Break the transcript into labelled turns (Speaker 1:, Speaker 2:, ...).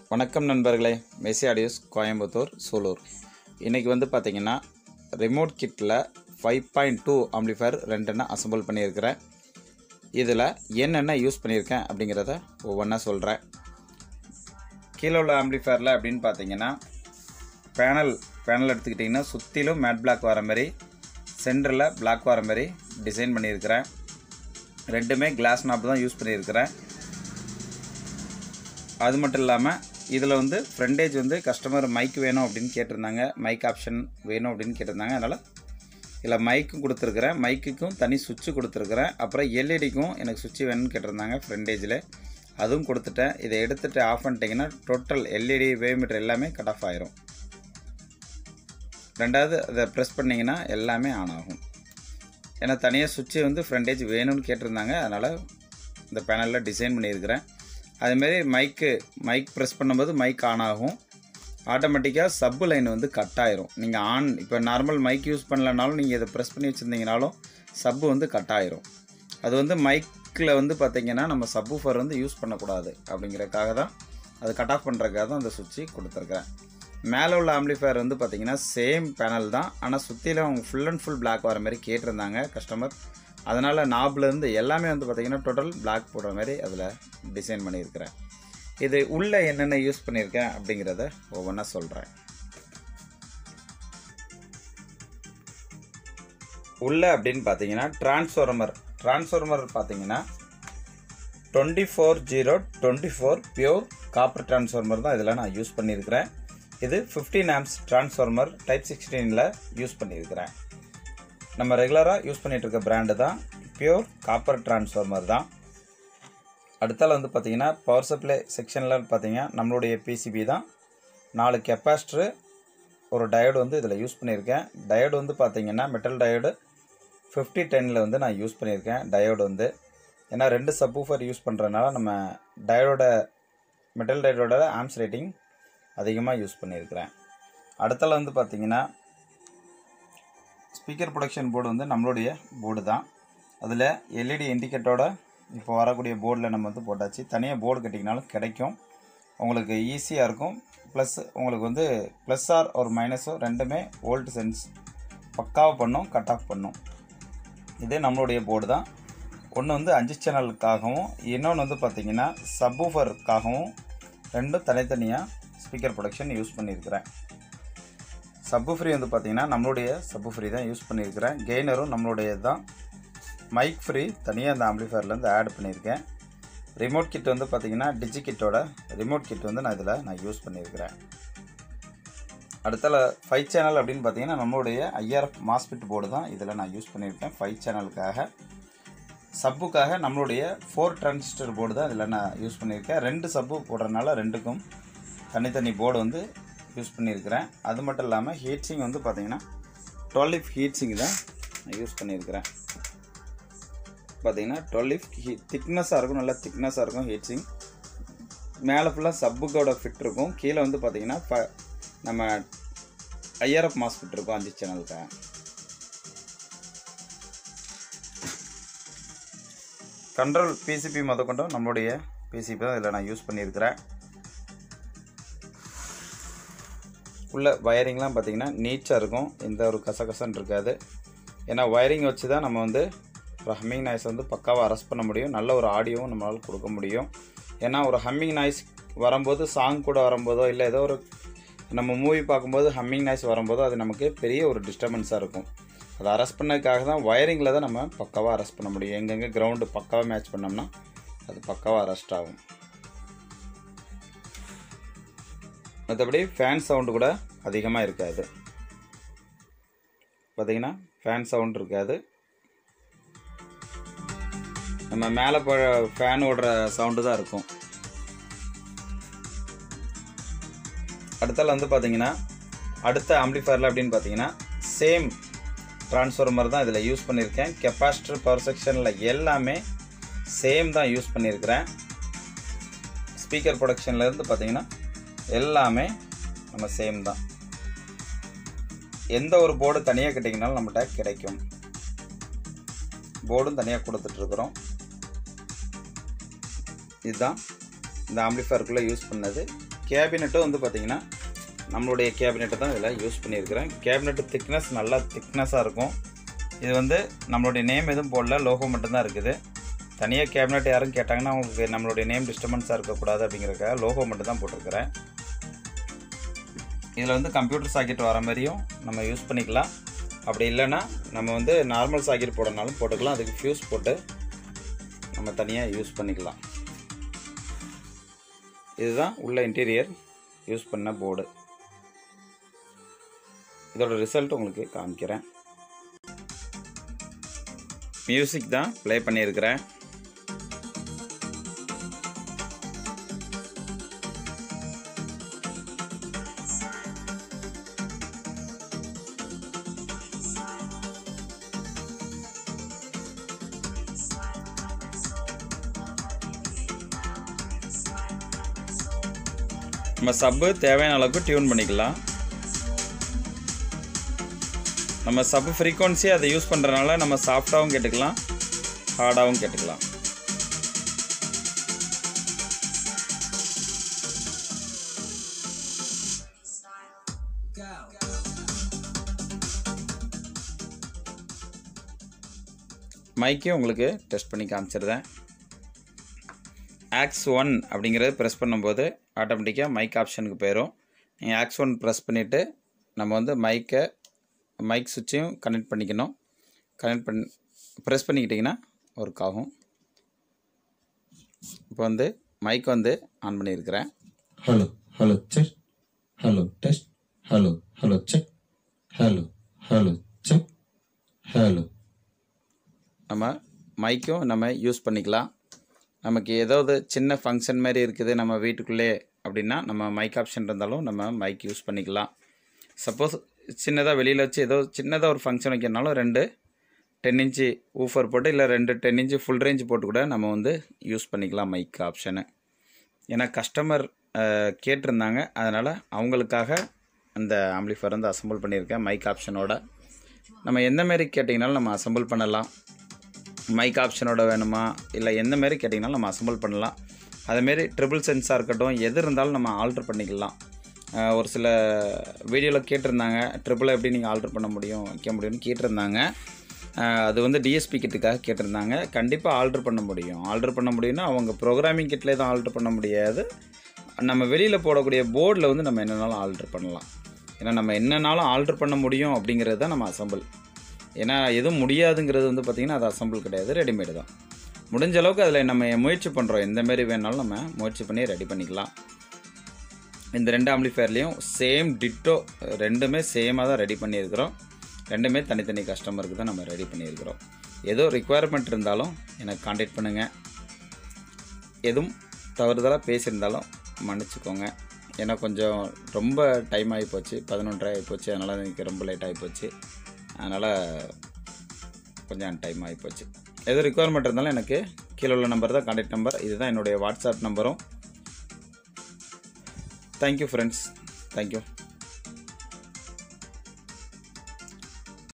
Speaker 1: வணக்கம் நண்பர்களே Messi audios Coimbatore Sulur இன்றைக்கி வந்து பார்த்தீங்கன்னா ரிமோட் கிட்டில் ஃபைவ் பாயிண்ட் டூ ஆம்பிளிஃபயர் ரெண்டுன்னு அசம்பிள் பண்ணியிருக்கிறேன் இதில் என்னென்ன யூஸ் பண்ணியிருக்கேன் அப்படிங்கிறத ஒவ்வொன்றா சொல்கிறேன் கீழே உள்ள ஆம்பிளிஃபயரில் அப்படின்னு பார்த்தீங்கன்னா பேனல் பேனல் எடுத்துக்கிட்டிங்கன்னா சுற்றிலும் மேட் பிளாக் வர மாதிரி சென்டரில் பிளாக் வர மாதிரி டிசைன் பண்ணியிருக்கிறேன் ரெண்டுமே கிளாஸ் நாப் தான் யூஸ் பண்ணியிருக்கிறேன் அது மட்டும் இல்லாமல் இதில் வந்து ஃப்ரண்டேஜ் வந்து கஸ்டமர் மைக் வேணும் அப்படின்னு கேட்டிருந்தாங்க மைக் ஆப்ஷன் வேணும் அப்படின்னு கேட்டிருந்தாங்க அதனால் இதில் மைக்கும் கொடுத்துருக்குறேன் மைக்குக்கும் தனி சுவிட்சு கொடுத்துருக்குறேன் அப்புறம் எல்இடிக்கும் எனக்கு சுவிட்சு வேணும்னு கேட்டிருந்தாங்க ஃப்ரண்டேஜில் அதுவும் கொடுத்துட்டேன் இதை எடுத்துகிட்டு ஆஃப் பண்ணிட்டீங்கன்னா டோட்டல் எல்இடி வேவ்மீட்டர் எல்லாமே கட் ஆஃப் ஆயிரும் ரெண்டாவது அதை ப்ரெஸ் பண்ணிங்கன்னா எல்லாமே ஆன் ஆகும் ஏன்னா தனியாக சுவிட்சு வந்து ஃப்ரண்டேஜ் வேணும்னு கேட்டிருந்தாங்க அதனால் இந்த பேனலில் டிசைன் பண்ணியிருக்கிறேன் அதுமாரி மைக்கு மைக் ப்ரெஸ் பண்ணும்போது மைக் ஆன் ஆகும் ஆட்டோமேட்டிக்காக சப்பு லைன் வந்து கட் ஆயிரும் நீங்கள் ஆன் இப்போ நார்மல் மைக் யூஸ் பண்ணலனாலும் நீங்கள் இதை ப்ரெஸ் பண்ணி வச்சுருந்தீங்கனாலும் சப்பு வந்து கட் ஆயிரும் அது வந்து மைக்கில் வந்து பார்த்தீங்கன்னா நம்ம சப்வூஃபர் வந்து யூஸ் பண்ணக்கூடாது அப்படிங்கிறதுக்காக தான் அது கட் ஆஃப் பண்ணுறதுக்காக தான் அந்த சுவிட்சு கொடுத்துருக்குறேன் மேலே உள்ள ஆம்பிளிஃபயர் வந்து பார்த்தீங்கன்னா சேம் பேனல் தான் ஆனால் சுற்றிலும் அவங்க ஃபுல் அண்ட் ஃபுல் பிளாக் வர மாதிரி கேட்டிருந்தாங்க கஸ்டமர் அதனால் நாப்லேருந்து எல்லாமே வந்து பார்த்திங்கன்னா டோட்டல் பிளாக் போடுற மாதிரி அதில் டிசைன் பண்ணியிருக்கிறேன் இது உள்ளே என்னென்ன யூஸ் பண்ணியிருக்கேன் அப்படிங்கிறத ஒவ்வொன்றா சொல்கிறேன் உள்ளே அப்படின்னு பார்த்தீங்கன்னா டிரான்ஸ்ஃபார்மர் டிரான்ஸ்ஃபார்மர் பார்த்தீங்கன்னா twenty four zero twenty four pure copper transformer தான் இதில் நான் யூஸ் பண்ணியிருக்கிறேன் இது ஃபிஃப்டீன் ஆம்ஸ் டிரான்ஸ்ஃபார்மர் டைப் சிக்ஸ்டீனில் யூஸ் பண்ணியிருக்கிறேன் நம்ம ரெகுலராக யூஸ் பண்ணிகிட்டு இருக்க பிராண்டு தான் பியூர் காப்பர் டிரான்ஸ்ஃபார்மர் தான் அடுத்தால வந்து பார்த்திங்கன்னா பவர் சப்ளை செக்ஷனில் பார்த்தீங்கன்னா நம்மளுடைய பிசிபி தான் நாலு கெப்பாசிட்டரு ஒரு டயோடு வந்து இதில் யூஸ் பண்ணியிருக்கேன் டயோடு வந்து பார்த்திங்கன்னா மெட்டல் டயோடு ஃபிஃப்டி டென்னில் வந்து நான் யூஸ் பண்ணியிருக்கேன் டயோடு வந்து ஏன்னா ரெண்டு சப்வூஃபர் யூஸ் பண்ணுறதுனால நம்ம டயோட மெட்டல் டயோடோட ஆம்ஸ் ரேட்டிங் அதிகமாக யூஸ் பண்ணியிருக்கிறேன் அடுத்தால வந்து பார்த்திங்கன்னா ஸ்பீக்கர் ப்ரொடக்ஷன் போர்டு வந்து நம்மளுடைய போர்டு தான் அதில் எல்இடி இண்டிகேட்டரோட இப்போ வரக்கூடிய போர்டில் நம்ம வந்து போட்டாச்சு தனியாக போர்டு கட்டிங்கனாலும் கிடைக்கும் உங்களுக்கு ஈஸியாக இருக்கும் ப்ளஸ் உங்களுக்கு வந்து ப்ளஸ் ஆர் ஒரு மைனஸோ ரெண்டுமே வோல்ட் சென்ஸ் பக்காவாக பண்ணும் கட் ஆஃப் பண்ணும் இது நம்மளுடைய போர்டு தான் ஒன்று வந்து அஞ்சு சேனலுக்காகவும் இன்னொன்று வந்து பார்த்திங்கன்னா சப்வூஃபருக்காகவும் ரெண்டும் தனித்தனியாக ஸ்பீக்கர் ப்ரொடக்ஷன் யூஸ் பண்ணியிருக்கிறேன் சப்பு ஃப்ரீ வந்து பார்த்திங்கன்னா நம்மளுடைய சப்பு ஃப்ரீ தான் யூஸ் பண்ணியிருக்கிறேன் கெய்னரும் நம்மளுடைய தான் மைக் ஃப்ரீ தனியாக அந்த ஆம்பிளிஃபயர்லேருந்து ஆட் பண்ணியிருக்கேன் ரிமோட் கிட் வந்து பார்த்திங்கன்னா டிஜி கிட்டோட ரிமோட் கிட் வந்து நான் இதில் நான் யூஸ் பண்ணியிருக்கிறேன் அடுத்தால ஃபைவ் சேனல் அப்படின்னு பார்த்தீங்கன்னா நம்மளுடைய ஐஆர்எஃப் மாஸ்பிட் போர்டு தான் இதில் நான் யூஸ் பண்ணியிருக்கேன் ஃபைவ் சேனலுக்காக சப்புக்காக நம்மளுடைய ஃபோர் டிரான்சிஸ்டர் போர்டு தான் இதில் நான் யூஸ் பண்ணியிருக்கேன் ரெண்டு சப்பு போடுறதுனால ரெண்டுக்கும் தனித்தனி போர்டு வந்து யூஸ் பண்ணியிருக்கிறேன் அது மட்டும் இல்லாமல் ஹீட்ஸிங் வந்து பார்த்தீங்கன்னா டுவெல் இஃப் ஹீட்ஸிங் தான் நான் யூஸ் பண்ணியிருக்கிறேன் பார்த்தீங்கன்னா டுவெல் இஃப் ஹீ திக்னஸாக இருக்கும் நல்லா திக்னஸாக இருக்கும் ஹீட்ஸிங் மேலே ஃபுல்லாக சப்புக்கோட ஃபிட் இருக்கும் கீழே வந்து பார்த்தீங்கன்னா ஃப நம்ம ஐஆர்எஃப் மாஸ் ஃபிட் இருக்கும் அஞ்சு சேனலுக்கு கண்ட்ரோல் பிசிபி முதற்கொண்டும் நம்மளுடைய பிசிபி தான் இதில் நான் யூஸ் பண்ணியிருக்கிறேன் உள்ள வயரிங்லாம் பார்த்திங்கன்னா நீட்டாக இருக்கும் எந்த ஒரு கசகசன்னு இருக்காது ஏன்னா வயரிங் வச்சு தான் நம்ம வந்து ஒரு ஹம்மிங் நாய்ஸ் வந்து பக்காவாக அரெஸ்ட் பண்ண முடியும் நல்ல ஒரு ஆடியோவும் நம்மளால் கொடுக்க முடியும் ஏன்னா ஒரு ஹம்மிங் நாய்ஸ் வரும்போது சாங் கூட வரும்போதோ இல்லை ஏதோ ஒரு நம்ம மூவி பார்க்கும்போது ஹம்மிங் நாய்ஸ் வரும்போதோ அது நமக்கு பெரிய ஒரு டிஸ்டர்பன்ஸாக இருக்கும் அதை அரெஸ்ட் பண்ணதுக்காக தான் வயரிங்கில் தான் நம்ம பக்காவாக அரெஸ்ட் பண்ண முடியும் எங்கெங்கே கிரவுண்டு பக்காவாக மேட்ச் பண்ணோம்னா அது பக்காவாக அரெஸ்ட் ஆகும் மற்றபடி ஃபேன் சவுண்டு கூட அதிகமாக இருக்காது பார்த்தீங்கன்னா ஃபேன் சவுண்ட் இருக்காது நம்ம மேலே போ ஃபேன் ஓடுற சவுண்டு தான் இருக்கும் அடுத்தால வந்து பார்த்தீங்கன்னா அடுத்த ஆம்பிளிஃபயரில் அப்படின்னு பார்த்தீங்கன்னா சேம் ட்ரான்ஸ்ஃபார்மர் தான் இதில் யூஸ் பண்ணியிருக்கேன் கெப்பாசிட்டர் பவர் செக்ஷனில் எல்லாமே சேம் தான் யூஸ் பண்ணியிருக்கிறேன் ஸ்பீக்கர் ப்ரொடக்ஷன்லேருந்து பார்த்தீங்கன்னா எல்லாமே நம்ம சேம் தான் எந்த ஒரு போர்டு தனியாக கேட்டிங்கனாலும் நம்மகிட்ட கிடைக்கும் போர்டும் தனியாக கொடுத்துட்ருக்குறோம் இதுதான் இந்த ஆம்பிளிஃபயருக்குள்ளே யூஸ் பண்ணது கேபினெட்டும் வந்து பார்த்திங்கன்னா நம்மளுடைய கேபினெட்டை தான் இதில் யூஸ் பண்ணியிருக்கிறேன் கேபினெட்டு திக்னஸ் நல்லா திக்னஸாக இருக்கும் இது வந்து நம்மளுடைய நேம் எதுவும் போடல லோகோ மட்டும்தான் இருக்குது தனியாக கேபினெட் யாரும் கேட்டாங்கன்னா அவங்களுக்கு நம்மளுடைய நேம் டிஸ்டர்பன்ஸாக இருக்கக்கூடாது அப்படிங்கிறக்காக லோகோ மட்டும் தான் போட்டிருக்கிறேன் இதில் வந்து கம்ப்யூட்டர் சாக்கெட் வர மாதிரியும் நம்ம யூஸ் பண்ணிக்கலாம் அப்படி இல்லைன்னா நம்ம வந்து நார்மல் சாக்கெட் போடனாலும் போட்டுக்கலாம் அதுக்கு ஃபியூஸ் போட்டு நம்ம தனியாக யூஸ் பண்ணிக்கலாம் இதுதான் உள்ள இன்டீரியர் யூஸ் பண்ண போர்டு இதோட ரிசல்ட் உங்களுக்கு காமிக்கிறேன் மியூசிக் தான் ப்ளே பண்ணியிருக்கிறேன் நம்ம சப்பு தேவையான அளவுக்கு டியூன் பண்ணிக்கலாம் நம்ம சப்பு ஃப்ரீக்வன்சி அதை யூஸ் பண்ணுறதுனால நம்ம சாஃப்டாகவும் கேட்டுக்கலாம் ஹார்டாகவும் கேட்டுக்கலாம் மைக்கையும் உங்களுக்கு டெஸ்ட் பண்ணி காமிச்சிருந்தேன் ஆக்ஸ் ஒன் அப்படிங்கிறத ப்ரெஸ் பண்ணும்போது ஆட்டோமேட்டிக்காக மைக் ஆப்ஷனுக்கு போயிடும் நீங்கள் ஆக்ஸ் ஒன் ப்ரெஸ் பண்ணிவிட்டு நம்ம வந்து மைக்கை மைக் சுவிட்சையும் கனெக்ட் பண்ணிக்கணும் கனெக்ட் பண்ணி ப்ரெஸ் பண்ணிக்கிட்டிங்கன்னா ஒர்க் ஆகும் இப்போ வந்து மைக் வந்து ஆன் பண்ணியிருக்கிறேன்
Speaker 2: Hello, hello, check. Hello, test. Hello, hello, check. Hello, hello, check. Hello.
Speaker 1: நம்ம மைக்கும் நம்ம யூஸ் பண்ணிக்கலாம் நமக்கு ஏதாவது சின்ன ஃபங்க்ஷன் மாதிரி இருக்குது நம்ம வீட்டுக்குள்ளே அப்படின்னா நம்ம மைக் ஆப்ஷன் இருந்தாலும் நம்ம மைக் யூஸ் பண்ணிக்கலாம் சப்போஸ் சின்னதாக வெளியில் வச்சு ஏதோ சின்னதாக ஒரு ஃபங்க்ஷன் வைக்கிறனாலும் ரெண்டு டென் இன்ச்சு ஊஃபர் போட்டு இல்லை ரெண்டு டென் இன்ச்சு ஃபுல் ரேஞ்ச் போட்டு கூட நம்ம வந்து யூஸ் பண்ணிக்கலாம் மைக் ஆப்ஷனு ஏன்னா கஸ்டமர் கேட்டிருந்தாங்க அதனால் அவங்களுக்காக அந்த ஆம்பிளிஃபர் வந்து அசம்பிள் பண்ணியிருக்கேன் மைக் ஆப்ஷனோட நம்ம எந்த மாரி கேட்டிங்கனாலும் நம்ம அசம்பிள் பண்ணலாம் மைக் ஆப்ஷனோட வேணுமா இல்லை எந்த மாரி கேட்டிங்கனாலும் நம்ம அசம்பிள் பண்ணலாம் அதேமாரி ட்ரிபிள் சென்ஸாக இருக்கட்டும் எது இருந்தாலும் நம்ம ஆல்ட்ரு பண்ணிக்கலாம் அஹ் ஒரு சில வீடியோவில் கேட்டிருந்தாங்க ட்ரிபிளை எப்படி நீங்கள் ஆல்ட்ரு பண்ண முடியும் வைக்க முடியும்னு கேட்டிருந்தாங்க அஹ் அது வந்து டிஎஸ்பி கிட்டுக்காக கேட்டிருந்தாங்க கண்டிப்பாக ஆல்ட்ரு பண்ண முடியும் ஆல்ட்ரு பண்ண முடியும்னா அவங்க ப்ரோக்ராமிங் கிட்லேயே தான் ஆல்ட்ரு பண்ண முடியாது நம்ம வெளியில் போடக்கூடிய போர்டில் வந்து நம்ம என்னனாலும் ஆல்ட்ரு பண்ணலாம் ஏன்னா நம்ம என்னனாலும் ஆல்ட்ரு பண்ண முடியும் அப்படிங்கிறது தான் நம்ம அசம்பிள் ஏன்னா எதுவும் முடியாதுங்கிறது வந்து பார்த்திங்கன்னா அது அசம்பிள் கிடையாது ரெடிமேடு தான் முடிஞ்ச அளவுக்கு அதில் நம்ம முயற்சி பண்ணுறோம் எந்த மாரி வேணாலும் நம்ம முயற்சி பண்ணி ரெடி பண்ணிக்கலாம் இந்த ரெண்டு ஆம்பிளிஃபயர்லேயும் சேம் டிட்டோ ரெண்டுமே சேமாக தான் ரெடி பண்ணியிருக்கிறோம் ரெண்டுமே தனித்தனி கஸ்டமருக்கு தான் நம்ம ரெடி பண்ணியிருக்கிறோம் ஏதோ ரிக்குவயர்மெண்ட் இருந்தாலும் எனக்கு காண்டாக்ட் பண்ணுங்கள் எதுவும் தவறுதலாக பேசியிருந்தாலும் மன்னிச்சுக்கோங்க ஏன்னா கொஞ்சம் ரொம்ப டைம் ஆகி போச்சு பதினொன்றரை ஆகி போச்சு அதனால் எனக்கு ரொம்ப லேட் ஆகி போச்சு அதனால் கொஞ்சம் டைம் ஆகி போச்சு எது ரிக்குவயர்மெண்ட் இருந்தாலும் எனக்கு கீழே உள்ள நம்பர் தான் காண்டாக்ட் நம்பர் இதுதான் என்னுடைய வாட்ஸ்அப் நம்பரும் தேங்க்யூ ஃப்ரெண்ட்ஸ் தேங்க்யூ